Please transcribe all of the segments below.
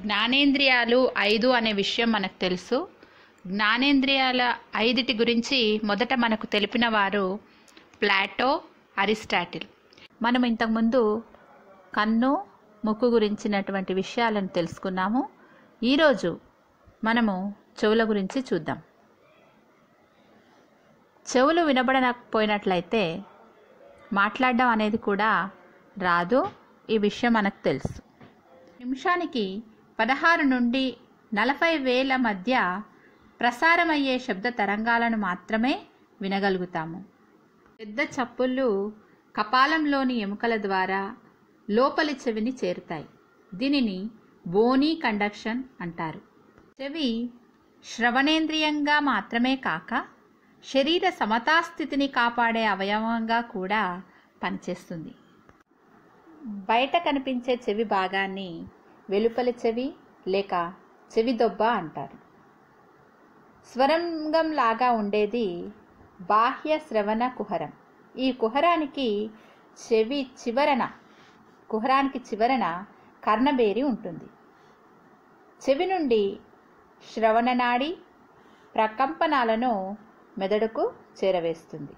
జ్ఞానేంద్రియాలు ఐదు అనే విషయం మనకు తెలుసు జ్ఞానేంద్రియాల ఐదిటి గురించి మొదట మనకు తెలిపిన వారు ప్లాటో అరిస్టాటిల్ మనం ఇంతకుముందు కన్ను ముక్కు గురించినటువంటి విషయాలను తెలుసుకున్నాము ఈరోజు మనము చెవుల గురించి చూద్దాం చెవులు వినబడకపోయినట్లయితే మాట్లాడడం అనేది కూడా రాదు ఈ విషయం మనకు తెలుసు నిమిషానికి పదహారు నుండి నలభై వేల మధ్య ప్రసారమయ్యే శబ్ద తరంగాలను మాత్రమే వినగలుగుతాము పెద్ద చప్పుళ్ళు కపాలంలోని ఎముకల ద్వారా లోపలి చెవిని చేరుతాయి దీనిని బోనీ కండక్షన్ అంటారు చెవి శ్రవణేంద్రియంగా మాత్రమే కాక శరీర సమతాస్థితిని కాపాడే అవయవంగా కూడా పనిచేస్తుంది బయట కనిపించే చెవి భాగాన్ని వెలుపలి చెవి లేక చెవి దొబ్బ అంటారు స్వరంగం లాగా ఉండేది బాహ్య శ్రవణ కుహరం ఈ కుహరానికి చెవి చివరన కుహరానికి చివరన కర్ణబేరి ఉంటుంది చెవి నుండి శ్రవణనాడి ప్రకంపనాలను మెదడుకు చేరవేస్తుంది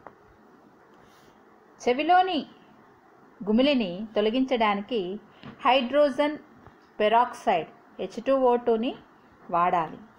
చెవిలోని గుమిలిని తొలగించడానికి hydrogen peroxide H two O టూని వాడాలి